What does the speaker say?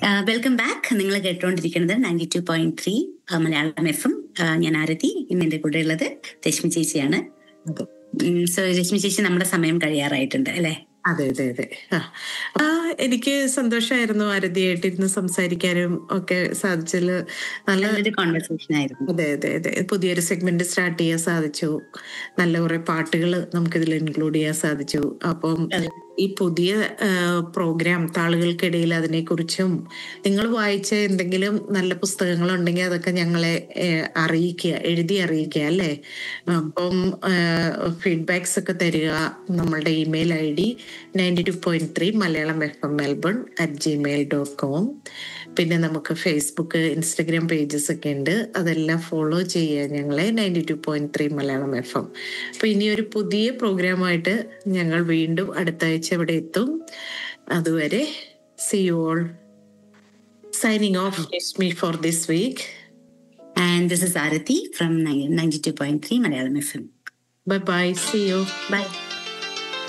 welcome back നിങ്ങൾ കേട്ടുകൊണ്ടിരിക്കുന്നത് ninety two point three Malayalam F M ഞാൻ ആരതി ഇന്ന് എന്റെ കൂടെ ഉള്ളത് രശ്മി ചേച്ചിയാണ് സോ രശ്മി ചേച്ചി നമ്മുടെ സമയം കഴിയാറായിട്ടുണ്ട് അല്ലെ അതെ അതെ അതെ ആ ആ, എനിക്ക് സന്തോഷമായിരുന്നു ആരതിയായിട്ട് ഇരുന്ന് സംസാരിക്കാനും ഒക്കെ സാധിച്ചതിൽ നല്ല നല്ലൊരു കോൺവെർസേഷൻ ആയിരുന്നു അതെ അതെ അതെ പുതിയൊരു സെഗ്മെന്റ് സ്റ്റാർട്ട് ചെയ്യാൻ സാധിച്ചു നല്ല കുറെ പാട്ടുകൾ നമുക്കിതിൽ ഇൻക്ലൂഡ് ചെയ്യാൻ സാധിച്ചു അപ്പം ഈ പുതിയ പ്രോഗ്രാം താളുകൾക്കിടയിൽ അതിനെക്കുറിച്ചും നിങ്ങൾ വായിച്ച എന്തെങ്കിലും നല്ല പുസ്തകങ്ങൾ ഉണ്ടെങ്കിൽ അതൊക്കെ ഞങ്ങളെ ആ, അറിയിക്കുക എഴുതി അറിയിക്കുക അല്ലേ അപ്പം ഫീഡ്ബാക്സ് ഒക്കെ തരിക നമ്മളുടെ email I D ninety two point three Malayalam F M Melbourne at Gmail dot com പിന്നെ നമുക്ക് ഫേസ്ബുക്ക് ഇൻസ്റ്റഗ്രാം പേജസ് ഒക്കെ ഉണ്ട് അതെല്ലാം ഫോളോ ചെയ്യുക ഞങ്ങളെ ninety two point three Malayalam F M അപ്പൊ ഇനി ഒരു പുതിയ പ്രോഗ്രാമായിട്ട് ഞങ്ങൾ വീണ്ടും അടുത്ത ആഴ്ച ഇവിടെ എത്തും അതുവരെ see you all signing off me for this week and this is Aarathi from ninety two point three Malayalam F M bye bye see you by